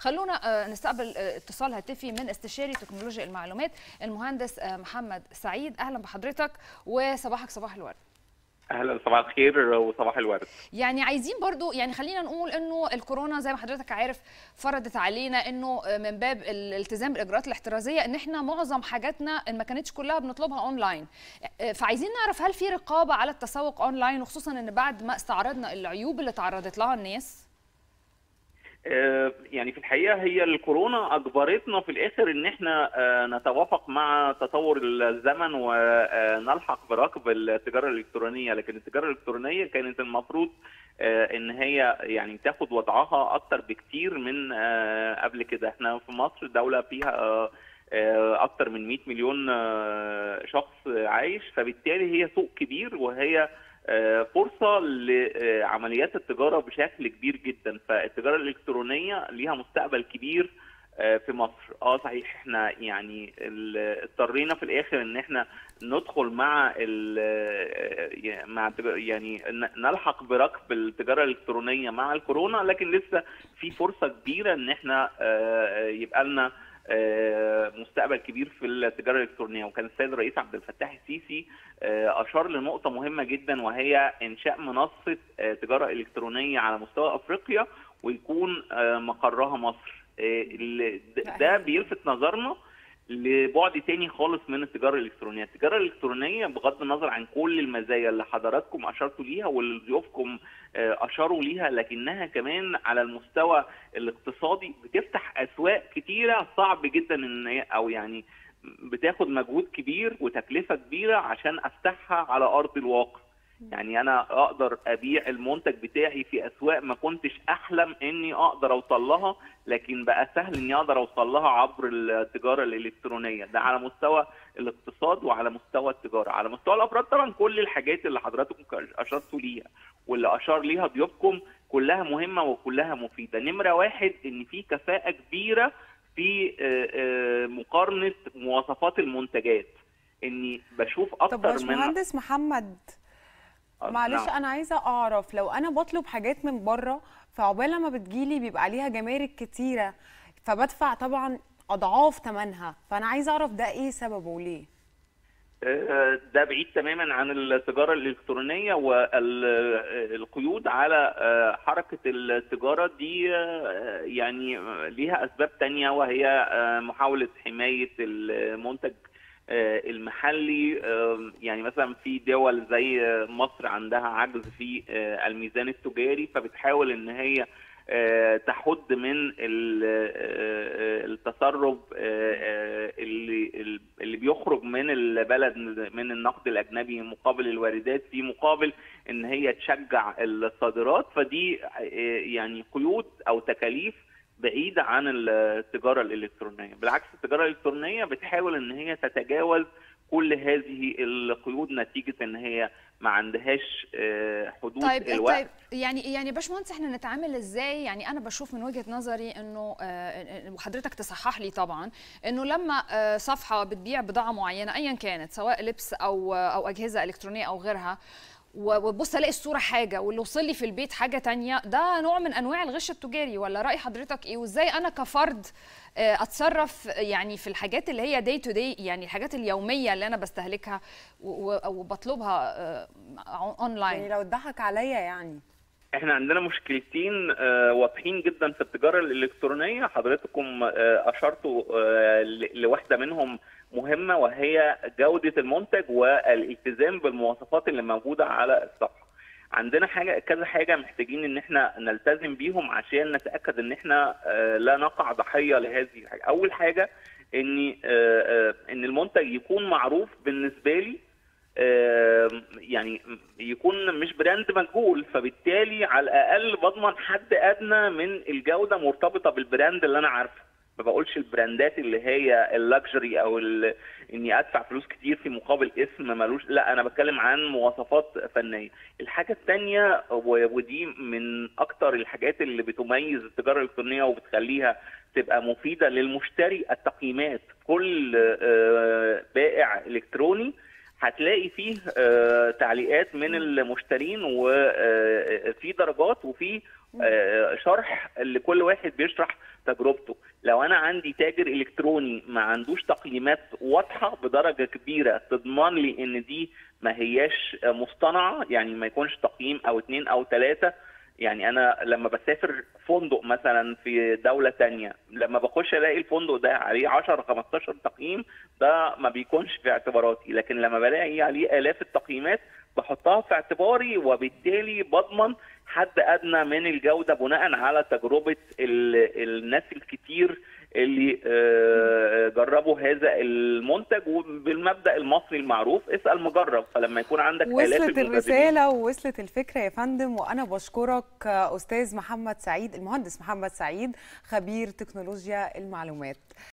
خلونا نستقبل اتصال هاتفي من استشاري تكنولوجيا المعلومات المهندس محمد سعيد اهلا بحضرتك وصباحك صباح الورد اهلا صباح الخير وصباح الورد يعني عايزين برضو يعني خلينا نقول انه الكورونا زي ما حضرتك عارف فرضت علينا انه من باب الالتزام بالاجراءات الاحترازيه ان احنا معظم حاجاتنا ان ما كانتش كلها بنطلبها اونلاين فعايزين نعرف هل في رقابه على التسوق اونلاين وخصوصا ان بعد ما استعرضنا العيوب اللي تعرضت لها الناس يعني في الحقيقه هي الكورونا اجبرتنا في الاخر ان احنا نتوافق مع تطور الزمن ونلحق بركب التجاره الالكترونيه لكن التجاره الالكترونيه كانت المفروض ان هي يعني تاخد وضعها اكتر بكتير من قبل كده احنا في مصر دوله فيها اكتر من 100 مليون شخص عايش فبالتالي هي سوق كبير وهي فرصة لعمليات التجارة بشكل كبير جدا فالتجارة الإلكترونية ليها مستقبل كبير في مصر اه صحيح احنا يعني اضطرينا في الاخر ان احنا ندخل مع مع يعني نلحق بركب التجاره الالكترونيه مع الكورونا لكن لسه في فرصه كبيره ان احنا يبقى لنا مستقبل كبير في التجاره الالكترونيه وكان السيد الرئيس عبد الفتاح السيسي اشار لنقطه مهمه جدا وهي انشاء منصه تجاره الكترونيه على مستوى افريقيا ويكون مقرها مصر ده بيلفت نظرنا لبعد تاني خالص من التجاره الالكترونيه، التجاره الالكترونيه بغض النظر عن كل المزايا اللي حضراتكم اشرتوا ليها واللي ضيوفكم اشاروا ليها لكنها كمان على المستوى الاقتصادي بتفتح اسواق كتيره صعب جدا ان او يعني بتاخد مجهود كبير وتكلفه كبيره عشان افتحها على ارض الواقع. يعني انا اقدر ابيع المنتج بتاعي في اسواق ما كنتش احلم اني اقدر اوصل لها لكن بقى سهل اني اقدر اوصل لها عبر التجاره الالكترونيه ده على مستوى الاقتصاد وعلى مستوى التجاره على مستوى الافراد طبعا كل الحاجات اللي حضراتكم اشرتوا ليها واللي اشار ليها ضيوفكم كلها مهمه وكلها مفيده نمره واحد ان في كفاءه كبيره في مقارنه مواصفات المنتجات اني بشوف اكتر طب من مهندس محمد معلش نعم. انا عايزه اعرف لو انا بطلب حاجات من بره فعقبال لما بتجيلي بيبقى عليها جمارك كتيره فبدفع طبعا اضعاف ثمنها فانا عايزه اعرف ده ايه سببه وليه ده بعيد تماما عن التجاره الالكترونيه والقيود على حركه التجاره دي يعني ليها اسباب تانية وهي محاوله حمايه المنتج المحلي يعني مثلا في دول زي مصر عندها عجز في الميزان التجاري فبتحاول ان هي تحد من التسرب اللي اللي بيخرج من البلد من النقد الاجنبي مقابل الواردات في مقابل ان هي تشجع الصادرات فدي يعني قيود او تكاليف بعيدة عن التجارة الإلكترونية بالعكس التجارة الإلكترونية بتحاول أن هي تتجاوز كل هذه القيود نتيجة أن هي ما عندهاش حدود طيب الوقت طيب يعني يعني باشمهندس احنا نتعامل ازاي يعني انا بشوف من وجهه نظري انه وحضرتك تصحح لي طبعا انه لما صفحه بتبيع بضاعه معينه ايا كانت سواء لبس او او اجهزه الكترونيه او غيرها وبص الاقي الصوره حاجه واللي وصل لي في البيت حاجه تانية ده نوع من انواع الغش التجاري ولا راي حضرتك ايه وازاي انا كفرد اتصرف يعني في الحاجات اللي هي داي تو داي يعني الحاجات اليوميه اللي انا بستهلكها وبطلبها اونلاين يعني لو اتضحك عليا يعني احنا عندنا مشكلتين واضحين جدا في التجاره الالكترونيه حضرتكم اشرتوا لواحده منهم مهمه وهي جوده المنتج والالتزام بالمواصفات اللي موجوده على الصفحه. عندنا حاجه كذا حاجه محتاجين ان احنا نلتزم بيهم عشان نتاكد ان احنا لا نقع ضحيه لهذه الحاجه. اول حاجه ان ان المنتج يكون معروف بالنسبه لي يعني يكون مش براند مجهول فبالتالي على الاقل بضمن حد ادنى من الجوده مرتبطه بالبراند اللي انا عارفه. ما بقولش البراندات اللي هي اللكجري او اني ادفع فلوس كتير في مقابل اسم ملوش لا انا بتكلم عن مواصفات فنيه الحاجه الثانيه ودي من اكتر الحاجات اللي بتميز التجاره الالكترونيه وبتخليها تبقى مفيده للمشتري التقييمات كل بائع الكتروني هتلاقي فيه آه، تعليقات من المشترين وفي درجات وفي آه، شرح لكل واحد بيشرح تجربته لو انا عندي تاجر الكتروني ما عندوش تقييمات واضحه بدرجه كبيره تضمن لي ان دي ما هياش مصطنعه يعني ما يكونش تقييم او اتنين او ثلاثه يعني انا لما بسافر فندق مثلا في دوله تانية لما بخش الاقي الفندق ده عليه 10 15 تقييم ده ما بيكونش في اعتباراتي لكن لما بلاقي عليه الاف التقييمات بحطها في اعتباري وبالتالي بضمن حد ادنى من الجوده بناء على تجربه ال- الناس الكتير اللي آه، جربوا هذا المنتج وبالمبدا المصري المعروف اسال مجرب فلما يكون عندك الاف وصلت المجربين الرسالة ووصلت الفكرة يا فندم وأنا بشكرك أستاذ محمد سعيد المهندس محمد سعيد خبير تكنولوجيا المعلومات